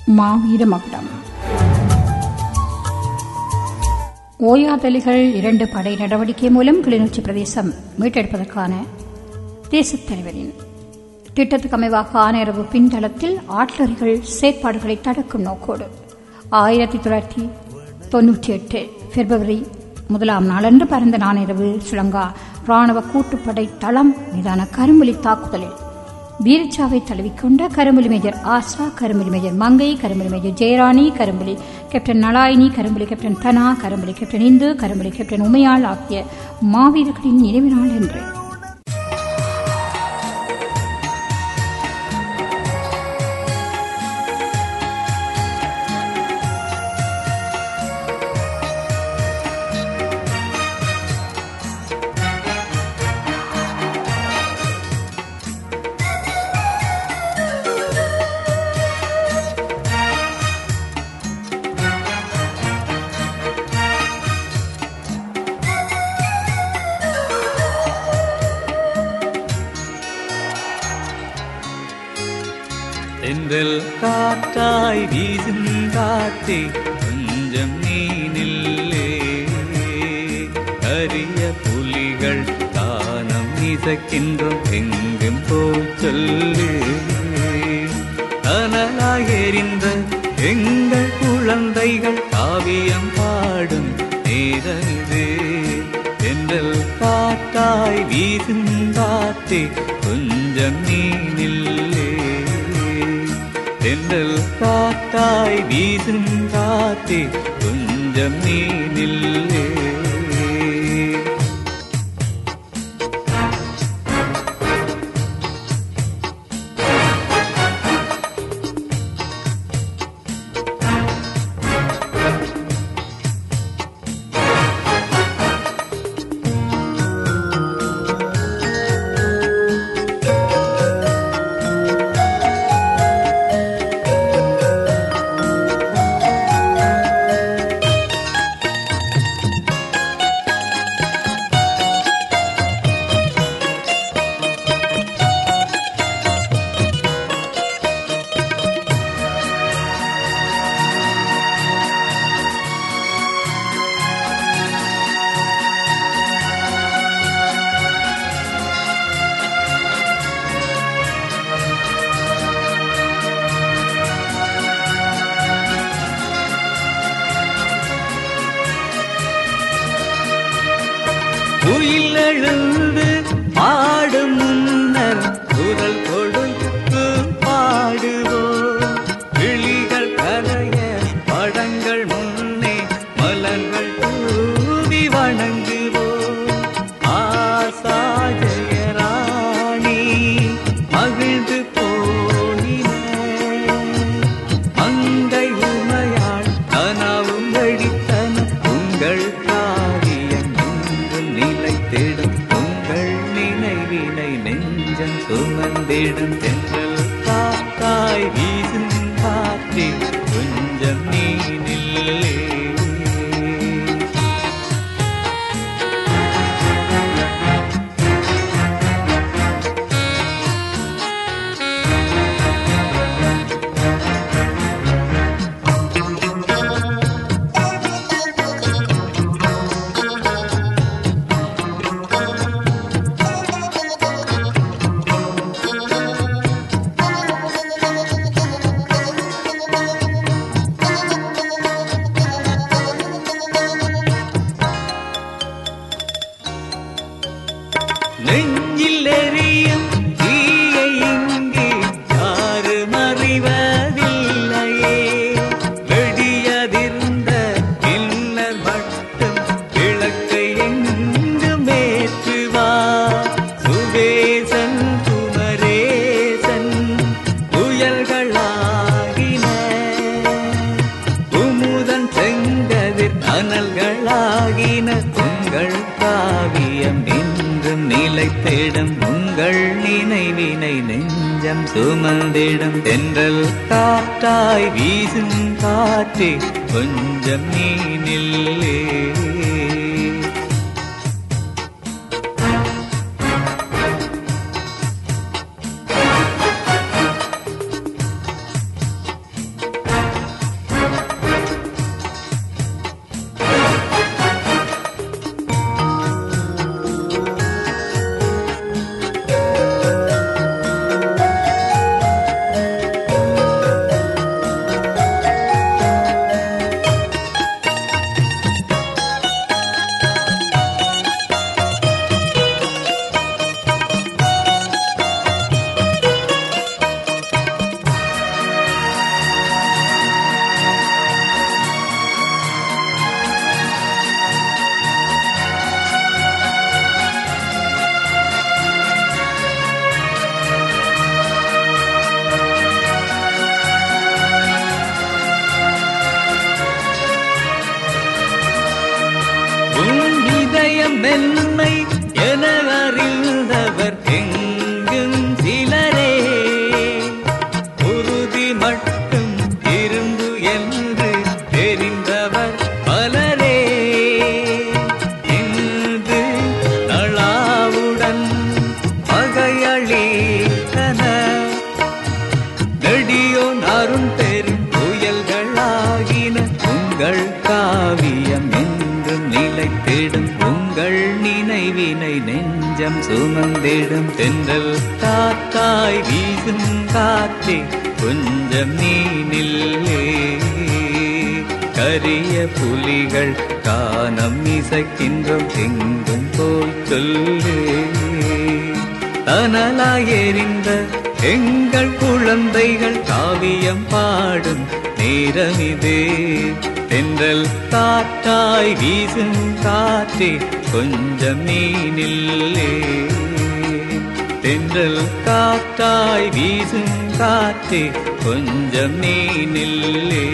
மாவீர மகுடம் ஓயாதலிகள் இரண்டு படை நடவடிக்கை மூலம் கிளிநொச்சி பிரதேசம் மீட்டெடுப்பதற்கான தேசத் தலைவரின் திட்டத்துக்கு அமைவாக ஆணையரவு பின்தளத்தில் ஆட்லரிகள் செயற்பாடுகளை தடுக்கும் நோக்கோடு ஆயிரத்தி தொள்ளாயிரத்தி தொன்னூற்றி எட்டு பிப்ரவரி முதலாம் நாளன்று பரந்த நானிரவு ஸ்ரீலங்கா ராணுவ கூட்டுப்படை தளம் மீதான கரும்புலி தாக்குதலில் வீரச்சாவை தழுவிக்கொண்ட கரும்புலி மேஜர் ஆஸ்ரா கரும்புலி மேஜர் மங்கை கரும்புலி மேஜர் ஜெயராணி கரும்புலி கேப்டன் நலாயினி கரும்புலி கேப்டன் தனா கரும்புலி கேப்டன் இந்து கரும்புலி கேப்டன் உமையாள் ஆகிய மாவீரர்களின் நினைவு நாள் என்று தென்றல் காற்றாய் வீசும் காற்றே கொஞ்சம் நீ நில்லே அரிய புலிகள் தானம் இசக்கின்றோம் எங்கும் போய் சொல்லு அனலாய் எறிந்த எங்கள் குழந்தைகள் காவியம் பாடும் நேரம் இது தென்றல் காற்றாய் வீசும் காற்றே கொஞ்சம் நீ நில்லே தென்றல் காத்தாய் வீசும் காத்தே கொஞ்சம் நீ நில்லே உயில் எழுந்து பாடும் முன்னர் குரல் கொடுத்து பாடுவோம் விழிகள் கரைய படங்கள் முன்னே மலர்கள் தூவி வணங்குவோம் ஆசாஜயராணி மகிழ்ந்து போனின மங்கை உமையாள் கனவும் வெடித்தன உங்கள் காரியம் என்றும் நிலைத்திடும் உங்கள் நினைவினை நெஞ்சம் சுமந்திடும் தென்றல் காத்தாய் வீசும் காற்றே கொஞ்சம் நீ நில்லே நெஞ்சில் எரியும் தீயை இங்கே யாரும் அறிவதில்லையே வெடியதிர்ந்த பின்னர் மட்டும் விளக்கை எங்கும் ஏற்றுவார் சுவேசன் குமரேசன் புயல்களாகின குமுதன் செங்கதிர் அனல்களாகின உங்கள் காவியம் என்றும் நிலைத்திடும் உங்கள் நினைவினை நெஞ்சம் சுமந்திடும் தென்றல் காற்றாய் வீசும் காற்றே கொஞ்சம் நீ நில்லே நெஞ்சம் சுமந்திடும் தென்றல் காத்தாய் வீசும் காற்றே கொஞ்சம் நீ நில்லே கரிய புலிகள் காணம் இசைக்கின்றோம் எங்கும் போய் சொல்லே தனலாய் எறிந்த எங்கள் குழந்தைகள் காவியம் பாடும் நேரமிதே தென்றல் காற்றாய் வீசும் காற்றே கொஞ்சம் நீ நில்லே தென்றல் காற்றாய் வீசும் காற்றே கொஞ்சம் நீ நில்லே